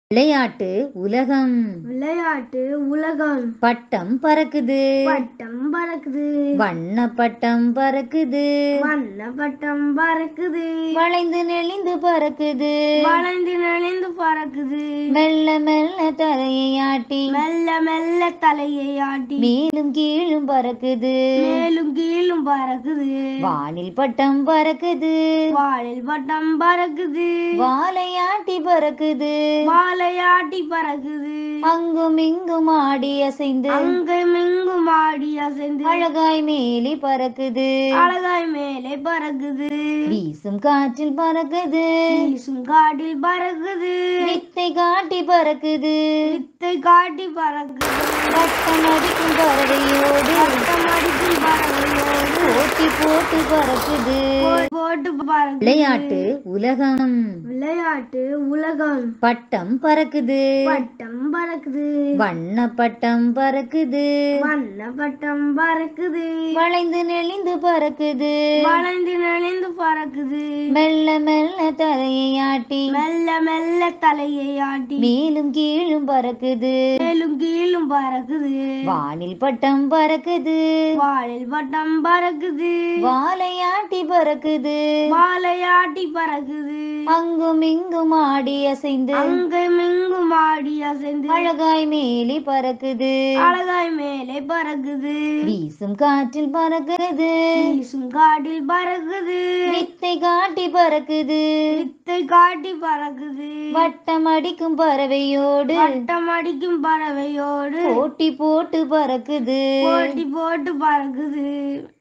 விளையாட்டு உலகம் விளையாட்டு உலகம் பட்டம் பறக்குது பட்டம் பறக்குது வண்ண பட்டம் பறக்குது வண்ண பட்டம் பறக்குது வளைந்து நெளிந்து பறக்குது வளைந்து நெளிந்து பறக்குது மெல்ல மெல்ல தலையை ஆட்டி மெல்ல மெல்ல தலையை ஆட்டி மேலும் கீழும் பறக்குது மேலும் கீழும் பறக்குது வானில் பட்டம் பறக்குது வாளில் பட்டம் பறக்குது வாலையாட்டி பறக்குது வாழையாட்டி பறக்குது அங்கும் இங்கும் ஆடி அசைந்து அங்கும் இங்கும் ஆடி அசைந்து அழகாய் மேலி பறக்குது அழகாய் மேலே பறக்குது வீசும் காற்றில் பறக்குது வீசும் காட்டில் பறக்குது வித்தை காட்டி பறக்குது வித்தை காட்டி பறக்குது வட்டம் அடிக்கும் பறவையோடு வட்டம் அடிக்கும் பறவையோடு போட்டி போட்டு பறக்குது போ- போட்டு பறக்குது விளையாட்டு உலகம் விளையாட்டு உலகம் பட்டம் பறக்குது பட்டம் பறக்குது வண்ண பட்டம் பறக்குது வண்ண பட்டம் பறக்குது வளைந்து நெளிந்து பறக்குது வளைந்து நெளிந்து பறக்குது மெல்ல மெல்ல தலையை ஆட்டி மெல்ல மெல்ல தலையை ஆட்டி மேலும் கீழும் பறக்குது மேலும் கீழும் பறக்குது வானில் பட்டம் பறக்குது வாளில் பட்டம் பறக்குது வாலையாட்டி பறக்குது வாழையாட்டி பறக்குது அங்கும் இங்கும் ஆடி அசைந்து அங்கும் இங்கும் ஆடி அசைந்து அழகாய் மேலி பறக்குது அழகாய் மேலே பறக்குது வீசும் காற்றில் பறக்குது வீசும் காட்டில் பறக்குது வித்தை காட்டி பறக்குது வித்தை காட்டி பறக்குது வட்டம் அடிக்கும் பறவையோடு வட்டம் அடிக்கும் பறவையோடு போட்டி போட்டு பறக்குது போட்டி போட்டு பறக்குது